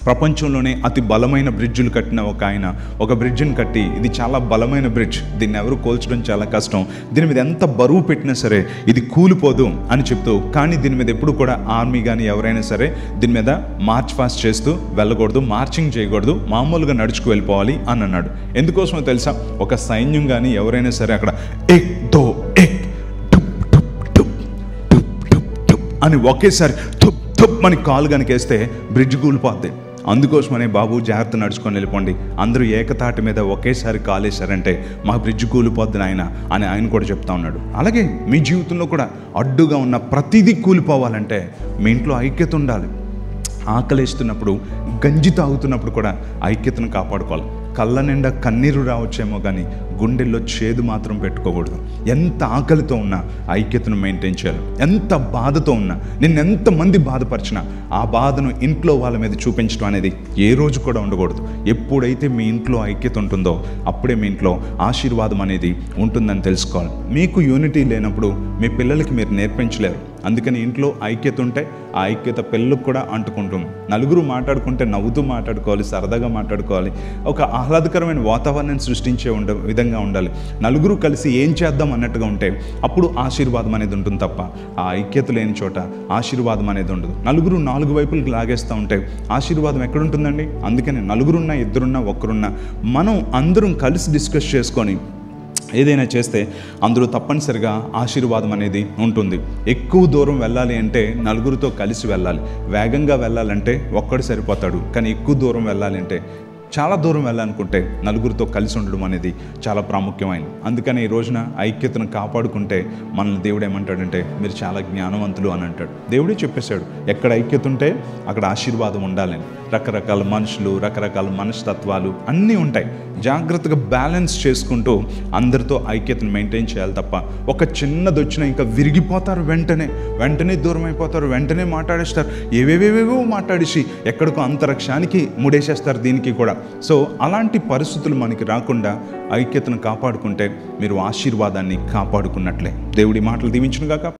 ప్రపంచంలోనే అతి బలమైన బ్రిడ్జులు కట్టిన ఒక ఆయన ఒక బ్రిడ్జిని కట్టి ఇది చాలా బలమైన బ్రిడ్జ్ దీన్ని ఎవరు కోల్చడం చాలా కష్టం దీని మీద ఎంత బరువు పెట్టినా సరే ఇది కూలిపోదు అని చెప్తూ కానీ దీని మీద ఎప్పుడు కూడా ఆర్మీ కానీ ఎవరైనా సరే దీని మీద మార్చ్ ఫాస్ట్ చేస్తూ వెళ్ళకూడదు మార్చింగ్ చేయకూడదు మామూలుగా నడుచుకు వెళ్ళిపోవాలి అని అన్నాడు ఎందుకోసమో తెలుసా ఒక సైన్యం కానీ ఎవరైనా సరే అక్కడ ఎక్ దో ఎక్ టుప్ టుప్ టుప్ టుప్ టుప్ టుప్ అని ఒకేసారి తుప్ తుప్ అని కాలు కనుకేస్తే బ్రిడ్జ్ కూలిపోద్ది అందుకోసమనే బాబు జాగ్రత్త నడుచుకొని వెళ్ళిపోండి అందరూ ఏకతాటి మీద ఒకేసారి కాలేశారంటే మా బ్రిడ్జ్ కూలిపోద్ది ఆయన అని ఆయన కూడా చెప్తా ఉన్నాడు అలాగే మీ జీవితంలో కూడా అడ్డుగా ఉన్న ప్రతిదీ కూలిపోవాలంటే మీ ఇంట్లో ఐక్యత ఉండాలి ఆకలేస్తున్నప్పుడు గంజి తాగుతున్నప్పుడు కూడా ఐక్యతను కాపాడుకోవాలి కళ్ళ నిండా కన్నీరు రావచ్చేమో కానీ గుండెల్లో చేదు మాత్రం పెట్టుకోకూడదు ఎంత ఆకలితో ఉన్నా ఐక్యతను మెయింటైన్ చేయాలి ఎంత బాధతో ఉన్నా నిన్ను ఎంతమంది బాధపరిచినా ఆ బాధను ఇంట్లో వాళ్ళ మీద చూపించడం అనేది ఏ రోజు కూడా ఉండకూడదు ఎప్పుడైతే మీ ఇంట్లో ఐక్యత ఉంటుందో అప్పుడే మీ ఇంట్లో ఆశీర్వాదం అనేది ఉంటుందని తెలుసుకోవాలి మీకు యూనిటీ లేనప్పుడు మీ పిల్లలకి మీరు నేర్పించలేరు అందుకని ఇంట్లో ఐక్యత ఉంటే ఆ ఐక్యత పిల్లలకు కూడా అంటుకుంటుంది నలుగురు మాట్లాడుకుంటే నవ్వుతూ మాట్లాడుకోవాలి సరదాగా మాట్లాడుకోవాలి ఒక ఆహ్లాదకరమైన వాతావరణాన్ని సృష్టించే ఉండ విధంగా ఉండాలి నలుగురు కలిసి ఏం చేద్దాం అన్నట్టుగా ఉంటే అప్పుడు ఆశీర్వాదం అనేది ఉంటుంది తప్ప ఆ ఐక్యత లేని చోట ఆశీర్వాదం అనేది ఉండదు నలుగురు నాలుగు వైపులకు లాగేస్తూ ఉంటే ఆశీర్వాదం ఎక్కడుంటుందండి అందుకని నలుగురున్నా ఇద్దరున్నా ఒక్కరున్నా మనం అందరం కలిసి డిస్కస్ చేసుకొని ఏదైనా చేస్తే అందులో తప్పనిసరిగా ఆశీర్వాదం అనేది ఉంటుంది ఎక్కువ దూరం వెళ్ళాలి అంటే నలుగురితో కలిసి వెళ్ళాలి వేగంగా వెళ్ళాలంటే ఒక్కడు సరిపోతాడు కానీ ఎక్కువ దూరం వెళ్ళాలి అంటే చాలా దూరం వెళ్ళాలనుకుంటే నలుగురితో కలిసి ఉండడం అనేది చాలా ప్రాముఖ్యమైనది అందుకని ఈ రోజున ఐక్యతను కాపాడుకుంటే మనల్ని దేవుడు ఏమంటాడంటే మీరు చాలా జ్ఞానవంతులు అని అంటాడు దేవుడే చెప్పేశాడు ఎక్కడ ఐక్యత ఉంటే అక్కడ ఆశీర్వాదం ఉండాలని రకరకాల మనుషులు రకరకాల మనస్తత్వాలు అన్నీ ఉంటాయి జాగ్రత్తగా బ్యాలెన్స్ చేసుకుంటూ అందరితో ఐక్యతను మెయింటైన్ చేయాలి తప్ప ఒక చిన్నది వచ్చినా ఇంకా విరిగిపోతారు వెంటనే వెంటనే దూరం అయిపోతారు వెంటనే మాట్లాడేస్తారు ఏవేవేవేవో మాట్లాడేసి ఎక్కడికో అంతరిక్షానికి ముడేసేస్తారు దీనికి కూడా సో అలాంటి పరిస్థితులు మనకి రాకుండా ఐక్యతను కాపాడుకుంటే మీరు ఆశీర్వాదాన్ని కాపాడుకున్నట్లే దేవుడి మాటలు దీవించును గాక